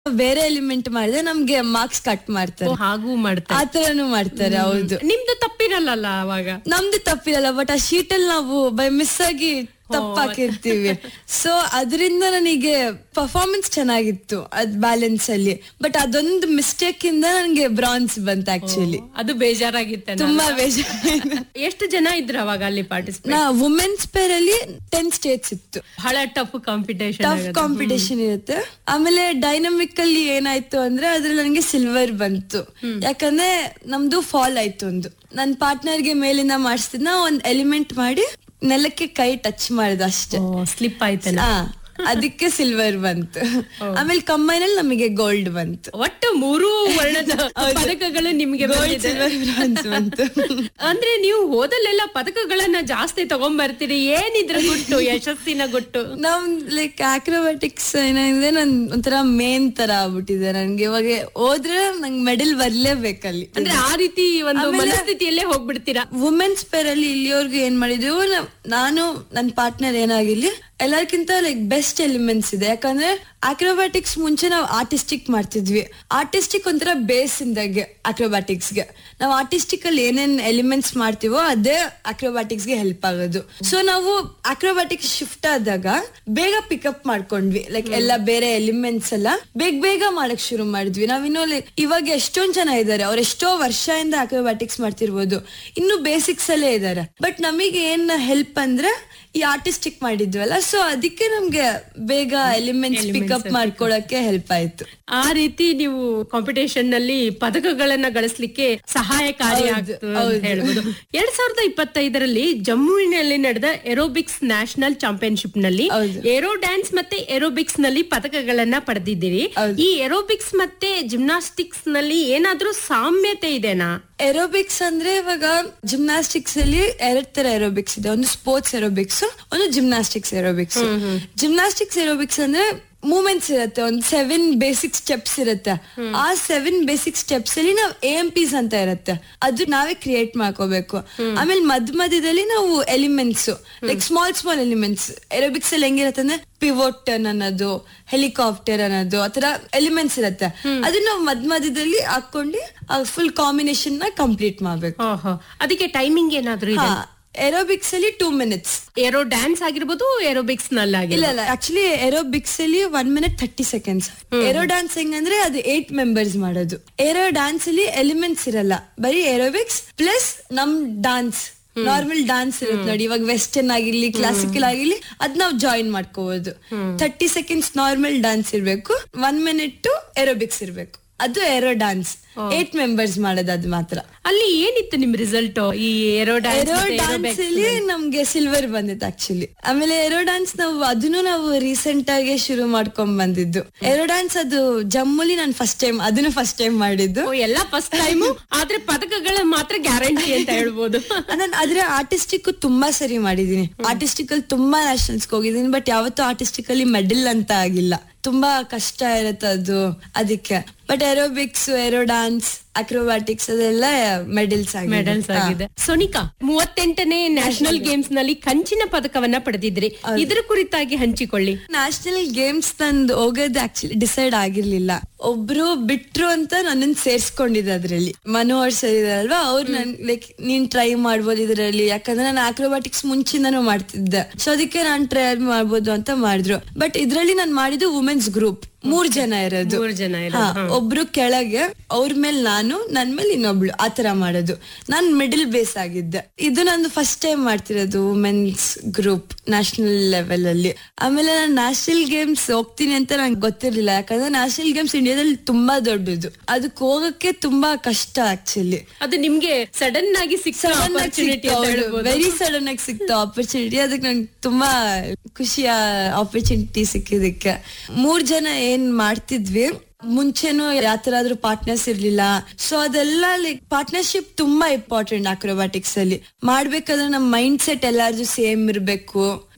ಬೇರೆ ಎಲಿಮೆಂಟ್ ಮಾಡಿದ್ರೆ ನಮ್ಗೆ ಮಾರ್ಕ್ಸ್ ಕಟ್ ಮಾಡ್ತಾರೆ ಹಾಗೂ ಮಾಡ್ತಾರೆ ಆ ತರನು ಮಾಡ್ತಾರೆ ಹೌದು ನಿಮ್ದು ತಪ್ಪಿರಲ್ಲ ಅವಾಗ ನಮ್ದು ತಪ್ಪಿರಲ್ಲ ಬಟ್ ಆ ಶೀಟ್ ಅಲ್ಲಿ ನಾವು ಬೈ ಮಿಸ್ ಆಗಿ ತಪ್ಪಾಕಿರ್ತೀವಿ ಸೊ ಅದರಿಂದ ನನಗೆ ಪರ್ಫಾರ್ಮೆನ್ಸ್ ಚೆನ್ನಾಗಿತ್ತು ಅದ್ ಬ್ಯಾಲೆನ್ಸ್ ಅಲ್ಲಿ ಬಟ್ ಅದೊಂದು ಮಿಸ್ಟೇಕ್ ಇಂದ ನನಗೆ ಬ್ರಾನ್ಸ್ ಬಂತು ಆಕ್ಚುಲಿ ಅದು ಬೇಜಾರಾಗಿತ್ತೆ ತುಂಬಾ ಬೇಜಾರು ಎಷ್ಟು ಜನ ಇದ್ರು ಅವಾಗ ಅಲ್ಲಿ ಪಾರ್ಟಿಸಿಪೇಟ್ ನಾ ವುಮೆನ್ಸ್ ಪೇರ್ ಅಲ್ಲಿ ಟೆನ್ ಸ್ಟೇಟ್ಸ್ ಇತ್ತು ಬಹಳ ಟಫ್ ಕಾಂಪಿಟೇಷನ್ ಟಫ್ ಕಾಂಪಿಟೇಷನ್ ಇರುತ್ತೆ ಆಮೇಲೆ ಡೈನಮಿಕ್ ಅಲ್ಲಿ ಏನಾಯ್ತು ಅಂದ್ರೆ ಅದ್ರಲ್ಲಿ ನನಗೆ ಸಿಲ್ವರ್ ಬಂತು ಯಾಕಂದ್ರೆ ನಮ್ದು ಫಾಲ್ ಆಯ್ತು ಒಂದು ನನ್ ಪಾರ್ಟ್ನರ್ಗೆ ಮೇಲಿಂದ ಮಾಡಿಸ್ತಿದ್ನ ಒಂದ್ ಎಲಿಮೆಂಟ್ ಮಾಡಿ ನೆಲಕ್ಕೆ ಕೈ ಟಚ್ ಮಾಡಿದ ಅಷ್ಟೇ ಸ್ಲಿಪ್ ಆಯ್ತಲ್ಲ ಆ, ಅದಕ್ಕೆ ಸಿಲ್ವರ್ ಬಂತು ಆಮೇಲೆ ಕಂಬೈನ್ ಅಲ್ಲಿ ನಮಗೆ ಗೋಲ್ಡ್ ಬಂತು ಒಟ್ಟು ಮೂರು ವರ್ಣದ ಪದಕಗಳು ನಿಮ್ಗೆ ಗೋಲ್ಡ್ ಬಂದಿದೆ. ಸಿಲ್ವರ್ ಬ್ರಾನ್ಸ್ ಬಂತು ಅಂದ್ರೆ ನೀವು ಹೋದಲ್ಲೆಲ್ಲ ಪದಕಗಳನ್ನ ಜಾಸ್ತಿ ತಗೊಂಡ್ಬರ್ತೀರಿ ಏನಿದ್ರ ಗುಟ್ಟು ಯಶಸ್ಸಿನ ಗುಟ್ಟು ನಮ್ ಲೈಕ್ ಆಕ್ರೋಬ್ಯಾಟಿಕ್ಸ್ ಏನಾಗಿದೆ ನನ್ ಒಂಥರ ಮೇನ್ ತರ ಆಗ್ಬಿಟ್ಟಿದೆ ನನ್ಗೆ ಇವಾಗ ಹೋದ್ರೆ ನಂಗೆ ಮೆಡಲ್ ಬರ್ಲೇಬೇಕಲ್ಲಿ ಅಂದ್ರೆ ಆ ರೀತಿ ಒಂದು ಮನಸ್ಥಿತಿಯಲ್ಲೇ ಹೋಗ್ಬಿಡ್ತೀರಾ ವುಮೆನ್ಸ್ ಪೇರ್ ಅಲ್ಲಿ ಇಲ್ಲಿವರೆಗೂ ಏನ್ ಮಾಡಿದ್ವು ನ- ನಾನು ನನ್ ಪಾರ್ಟ್ನರ್ ಏನಾಗಿರ್ಲಿ ಎಲ್ಲರಿಗಿಂತ ಲೈಕ್ ಬೆಸ್ಟ್ ಎಲಿಮೆಂಟ್ಸ್ ಇದೆ ಯಾಕಂದ್ರೆ ಅಕ್ರೋಬ್ಯಾಟಿಕ್ಸ್ ಮುಂಚೆ ನಾವು ಆರ್ಟಿಸ್ಟಿಕ್ ಮಾಡ್ತಿದ್ವಿ ಆರ್ಟಿಸ್ಟಿಕ್ ಒಂಥರ ಬೇಸ್ ಇಂದಾಗೆ acrobatics ಗೆ ನಾವು ಆರ್ಟಿಸ್ಟಿಕ್ ಅಲ್ಲಿ ಏನೇನ್ ಎಲಿಮೆಂಟ್ಸ್ ಮಾಡ್ತೀವೋ ಅದೇ acrobatics ಗೆ ಹೆಲ್ಪ್ ಆಗೋದು ಸೊ ನಾವು ಅಕ್ರೋಬ್ಯಾಟಿಕ್ಸ್ ಶಿಫ್ಟ್ ಆದಾಗ ಬೇಗ ಪಿಕಪ್ ಮಾಡ್ಕೊಂಡ್ವಿ ಲೈಕ್ ಎಲ್ಲ ಬೇರೆ ಎಲಿಮೆಂಟ್ಸ್ ಎಲ್ಲ ಬೇಗ ಬೇಗ ಮಾಡಕ್ ಶುರು ಮಾಡಿದ್ವಿ ನಾವಿನ್ನು ಲೈಕ್ ಇವಾಗ ಎಷ್ಟೊಂದ್ ಜನ ಇದ್ದಾರೆ ಅವ್ರು ಎಷ್ಟೋ ವರ್ಷದಿಂದ ಅಕ್ರೋಬ್ಯಾಟಿಕ್ಸ್ ಮಾಡ್ತಿರ್ಬೋದು ಇನ್ನು ಬೇಸಿಕ್ಸ್ ಅಲ್ಲೇ ಇದ್ದಾರೆ ಬಟ್ ನಮಗೆ ಏನ್ ಹೆಲ್ಪ್ ಅಂದ್ರೆ ಈ ಆರ್ಟಿಸ್ಟಿಕ್ ಮಾಡಿದ್ವಲ್ಲ ಸೊ ಅದಕ್ಕೆ ನಮ್ಗೆ ಬೇಗ ಎಲಿಮೆಂಟ್ಸ್ ಪಿಕಪ್ ಮಾಡ್ಕೊಳಕ್ಕೆ ಹೆಲ್ಪ್ ಆಯ್ತು ಆ ರೀತಿ ನೀವು ಕಾಂಪಿಟೇಷನ್ ನಲ್ಲಿ ಪದಕಗಳನ್ನ ಗಳಿಸ್ಲಿಕ್ಕೆ ಸಹಾಯಕಾರಿ ಆಗ್ತು ಅಂತ ಹೇಳ್ಬೋದು ಎರಡ್ ಸಾವಿರದ ಇಪ್ಪತ್ತೈದರಲ್ಲಿ ಜಮ್ಮುವಿನಲ್ಲಿ ನಡೆದ ಏರೋಬಿಕ್ಸ್ ನ್ಯಾಷನಲ್ ಚಾಂಪಿಯನ್ಶಿಪ್ ನಲ್ಲಿ ಏರೋ ಡ್ಯಾನ್ಸ್ ಮತ್ತೆ ಏರೋಬಿಕ್ಸ್ ನಲ್ಲಿ ಪದಕಗಳನ್ನ ಪಡೆದಿದ್ದೀರಿ ಈ ಏರೋಬಿಕ್ಸ್ ಮತ್ತೆ ಜಿಮ್ನಾಸ್ಟಿಕ್ಸ್ ನಲ್ಲಿ ಏನಾದ್ರೂ ಸಾಮ್ಯತೆ ಇದೆನಾ ಏರೋಬಿಕ್ಸ್ ಅಂದ್ರೆ ಇವಾಗ ಜಿಮ್ನಾಸ್ಟಿಕ್ಸ್ ಅಲ್ಲಿ ಎರಡ್ ತರ ಏರೋಬಿಕ್ಸ್ ಇದೆ ಒಂದು ಸ್ಪೋರ್ಟ್ಸ್ ಏರೋಬಿಕ್ಸ್ ಒಂದು ಜಿಮ್ನಾಸ್ಟಿಕ್ಸ್ ಏರೋಬಿಕ್ಸ್ ಜಿಮ್ನಾಸ್ಟಿಕ್ಸ್ ಏರೋಬಿಕ್ಸ್ ಅಂದ್ರೆ ಮೂಮೆಂಟ್ಸ್ ಇರುತ್ತೆ ಒಂದು ಸೆವೆನ್ ಬೇಸಿಕ್ ಸ್ಟೆಪ್ಸ್ ಇರುತ್ತೆ ಆ ಸೆವೆನ್ ಬೇಸಿಕ್ ಸ್ಟೆಪ್ಸ್ ಅಲ್ಲಿ ನಾವು ಎ ಎಂ ಪಿಸ್ ಅಂತ ಇರುತ್ತೆ ಅದು ನಾವೇ ಕ್ರಿಯೇಟ್ ಮಾಡ್ಕೋಬೇಕು ಆಮೇಲೆ ಮಧ್ಯ ಮಧ್ಯದಲ್ಲಿ ನಾವು elements like small small elements aerobics ಅಲ್ಲಿ ಹೆಂಗಿರುತ್ತೆ ಅಂದ್ರೆ ಪಿವೋಟನ್ ಅನ್ನೋದು ಹೆಲಿಕಾಪ್ಟರ್ ಅನ್ನೋದು ಆತರ ಎಲಿಮೆಂಟ್ಸ್ ಇರುತ್ತೆ ಅದನ್ನ ನಾವು ಮಧ್ಯ ಮಧ್ಯದಲ್ಲಿ ಹಾಕೊಂಡು ಫುಲ್ ಕಾಂಬಿನೇಷನ್ ನ ಕಂಪ್ಲೀಟ್ ಮಾಡ್ಬೇಕು ಓಹೋ ಅದಕ್ಕೆ ಟೈಮಿಂಗ್ ಏನಾದ್ರೂ ಇದೆ ಏರೋಬಿಕ್ಸ್ ಅಲ್ಲಿ ಟೂ ಮಿನಿಟ್ಸ್ ಏರೋ ಡ್ಯಾನ್ಸ್ ಆಗಿರ್ಬೋದು ಏರೋಬಿಕ್ಸ್ ನಲ್ಲಿ ಇಲ್ಲ ಇಲ್ಲ ಆಕ್ಚುಲಿ ಏರೋಬಿಕ್ಸ್ ಅಲ್ಲಿ one minute thirty seconds aero dance ಹೆಂಗಂದ್ರೆ ಅದು ಏಟ್ ಮೆಂಬರ್ಸ್ ಮಾಡೋದು ಏರೋ ಡ್ಯಾನ್ಸ್ ಅಲ್ಲಿ ಎಲಿಮೆಂಟ್ಸ್ ಇರಲ್ಲ ಬರೀ ಏರೋಬಿಕ್ಸ್ ಪ್ಲಸ್ ನಮ್ ಡಾನ್ಸ್ ನಾರ್ಮಲ್ ಡಾನ್ಸ್ ಇರುತ್ತೆ ನೋಡಿ ಇವಾಗ ವೆಸ್ಟರ್ನ್ ಆಗಿರ್ಲಿ ಕ್ಲಾಸಿಕಲ್ ಆಗಿರ್ಲಿ ಅದ್ ನಾವ್ ಜಾಯಿನ್ ಮಾಡ್ಕೋಬಹುದು ಥರ್ಟಿ ಸೆಕೆಂಡ್ಸ್ ನಾರ್ಮಲ್ ಡಾನ್ಸ್ ಇರ್ಬೇಕು ಒನ್ ಮಿನಿಟ್ ಏರೋಬಿಕ್ಸ್ ಇರ್ಬೇಕು ಅದು ಏರೋ ಡಾನ್ಸ್ ಏಟ್ ಮೆಂಬರ್ಸ್ ಮಾಡೋದು ಅದು ಮಾತ್ರ ಅಲ್ಲಿ ಏನಿತ್ತು ನಿಮ್ ರಿಸಲ್ಟ್ ಈ ಏರೋ ಏರೋ ಡ್ಯಾನ್ಸ್ ಡಾನ್ಸ್ ಅಲ್ಲಿ ನಮ್ಗೆ ಸಿಲ್ವರ್ ಬಂದಿತ್ತು ಆಕ್ಚುಲಿ ಆಮೇಲೆ ಏರೋ ಡಾನ್ಸ್ ನಾವು ಅದನ್ನು ನಾವು ರೀಸೆಂಟ್ ಆಗಿ ಶುರು ಮಾಡ್ಕೊಂಡ್ ಬಂದಿದ್ದು ಏರೋ ಡಾನ್ಸ್ ಅದು ಜಮ್ಮುಲಿ ನಾನು ಫಸ್ಟ್ ಟೈಮ್ ಅದನ್ನು ಫಸ್ಟ್ ಟೈಮ್ ಮಾಡಿದ್ದು ಎಲ್ಲ ಫಸ್ಟ್ ಟೈಮ್ ಆದ್ರೆ ಪದಕಗಳ ಮಾತ್ರ ಗ್ಯಾರಂಟಿ ಅಂತ ಹೇಳ್ಬೋದು ನಾನು ಆದ್ರೆ ಆರ್ಟಿಸ್ಟಿಕ್ ತುಂಬಾ ಸರಿ ಮಾಡಿದೀನಿ ಆರ್ಟಿಸ್ಟಿಕ್ ಅಲ್ಲಿ ತುಂಬಾ ನ್ಯಾಷನಲ್ಸ್ ಹೋಗಿದ್ದೀನಿ ಬಟ್ ಯಾವತ್ತೂ ಆರ್ಟಿಸ್ಟಿಕ್ ಅಲ್ಲಿ ಮೆಡಲ್ ಅಂತ ಆಗಿಲ್ಲ ತುಂಬಾ ಕಷ್ಟ ಇರುತ್ತೆ ಅದು ಅದಕ್ಕೆ but aerobics aero dance acrobatics ಅದೆಲ್ಲ ಮೆಡಲ್ಸ್ ಆಗಿದೆ ಮೆಡಲ್ಸ್ ಆಗಿದೆ ಸೋನಿಕಾ ಮೂವತ್ತೆಂಟನೇ ನ್ಯಾಷನಲ್ ಗೇಮ್ಸ್ ನಲ್ಲಿ ಕಂಚಿನ ಪದಕವನ್ನ ಪಡೆದಿದ್ರಿ ಇದ್ರ ಕುರಿತಾಗಿ ಹಂಚಿಕೊಳ್ಳಿ ನ್ಯಾಷನಲ್ ಗೇಮ್ಸ್ ನಂದು ಹೋಗೋದು ಆಕ್ಚುಲಿ ಡಿಸೈಡ್ ಆಗಿರ್ಲಿಲ್ಲ ಒಬ್ರು ಬಿಟ್ರು ಅಂತ ನನ್ನನ್ ಸೇರ್ಸ್ಕೊಂಡಿದ್ದೆ ಅದ್ರಲ್ಲಿ ಮನೋಹರ್ ಸರ್ ಇದಾರಲ್ವಾ ಅವ್ರು ನನ್ ಲೈಕ್ ನೀನ್ ಟ್ರೈ ಮಾಡ್ಬೋದು ಇದ್ರಲ್ಲಿ ಯಾಕಂದ್ರೆ ನಾನು ಆಕ್ರೋಬ್ಯಾಟಿಕ್ಸ್ ಮುಂಚಿಂದನೂ ಮಾಡ್ತಿದ್ದೆ ಸೊ ಅದಕ್ಕೆ ನಾನ್ ಟ್ರೈ ಮಾಡ್ಬೋದು ಅಂತ ಮಾಡಿದ್ರು ಬಟ್ ಇದ್ರಲ್ಲಿ ನಾನು ಮಾಡಿದ್ದು ವುಮೆನ್ಸ್ ಗ್ರೂಪ್ ಮೂರ್ ಜನ ಇರೋದು ಮೂರ್ ಜನ ಇರೋದು, ಹಾ, ಒಬ್ರು ಕೆಳಗೆ ಅವ್ರ ಮೇಲೆ ನಾನು ನನ್ ಮೇಲೆ ಇನ್ನೊಬ್ಳು ಆತರ ಮಾಡೋದು ನಾನ್ ಮಿಡಲ್ ಬೇಸ್ ಆಗಿದ್ದೆ ಇದು ನಂದು ಫಸ್ಟ್ ಟೈಮ್ ಮಾಡ್ತಿರೋದು ವುಮೆನ್ಸ್ ಗ್ರೂಪ್ ನ್ಯಾಷನಲ್ ಲೆವೆಲ್ ಅಲ್ಲಿ ಆಮೇಲೆ ನಾನು ನ್ಯಾಷನಲ್ ಗೇಮ್ಸ್ ಹೋಗ್ತೀನಿ ಅಂತ ನಂಗೆ ಗೊತ್ತಿರ್ಲಿಲ್ಲ ಯಾಕಂದ್ರೆ ನ್ಯಾಷನಲ್ ಗೇಮ್ಸ್ ಇಂಡಿಯಾದಲ್ಲಿ ತುಂಬಾ ದೊಡ್ಡದು ಅದಕ್ಕೆ ಹೋಗಕ್ಕೆ ತುಂಬಾ ಕಷ್ಟ ಆಕ್ಚುಲಿ ಅದು ನಿಮ್ಗೆ ಸಡನ್ ಆಗಿ ಸಿಕ್ಕ ಆಪರ್ಚುನಿಟಿ ಅಂತ ಹೇಳ್ಬೋದು ವೆರಿ ಸಡನ್ ಆಗಿ ಸಿಕ್ತು ಆಪರ್ಚುನಿಟಿ ಅದಕ್ಕೆ ನಂಗೆ ತುಂಬಾ ಖುಷಿಯ ಆಪರ್ಚುನಿಟಿ ಸಿಕ್ಕಿದಕ್ಕೆ ಮೂರ್ ಜನ ಏನ್ ಮಾಡ್ತಿದ್ವಿ ಮುಂಚೆನೂ ಯಾತರಾದ್ರೂ ಪಾರ್ಟ್ನರ್ಸ್ ಇರ್ಲಿಲ್ಲ ಸೊ ಅದೆಲ್ಲ ಲೈಕ್ ಪಾರ್ಟ್ನರ್ಶಿಪ್ ತುಂಬಾ ಇಂಪಾರ್ಟೆಂಟ್ ಅಕ್ರೋಬ್ಯಾಟಿಕ್ಸ್ ಅಲ್ಲಿ ಮಾಡ್ಬೇಕಾದ್ರೆ ನಮ್ ಮೈಂಡ್ ಸೆಟ್ ಎಲ್ಲಾರ್ದು ಸೇಮ್ ಇರ್ಬೇಕು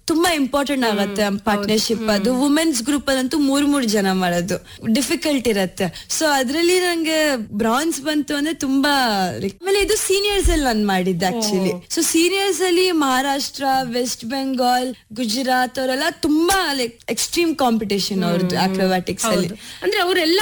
ತುಂಬಾ ಇಂಪಾರ್ಟೆಂಟ್ ಆಗತ್ತೆ ಪಾರ್ಟ್ನರ್ಶಿಪ್ ಅದು ವುಮೆನ್ಸ್ ಗ್ರೂಪ್ ಅಲ್ಲಂತೂ ಮೂರ್ ಮೂರ್ ಜನ ಮಾಡೋದು ಡಿಫಿಕಲ್ಟ್ ಇರತ್ತೆ ಸೊ ಅದ್ರಲ್ಲಿ ನಂಗೆ ಬ್ರಾನ್ಸ್ ಬಂತು ಅಂದ್ರೆ ತುಂಬಾ like- ಆಮೇಲೆ ಇದು ಸೀನಿಯರ್ಸ್ ಅಲ್ಲಿ ನಾನು ಮಾಡಿದ್ದೆ ಆಕ್ಚುಲಿ ಸೊ ಸೀನಿಯರ್ಸ್ ಅಲ್ಲಿ ಮಹಾರಾಷ್ಟ್ರ ವೆಸ್ಟ್ ಬೆಂಗಾಲ್ ಗುಜರಾತ್ ಅವರೆಲ್ಲ ತುಂಬಾ ಲೈಕ್ ಎಕ್ಸ್ಟ್ರೀಮ್ ಕಾಂಪಿಟೇಷನ್ ಅವ್ರದ್ದು ಅಕ್ರೋಬ್ಯಾಟಿಕ್ಸ್ ಅಲ್ಲಿ ಅಂದ್ರೆ ಅವರೆಲ್ಲ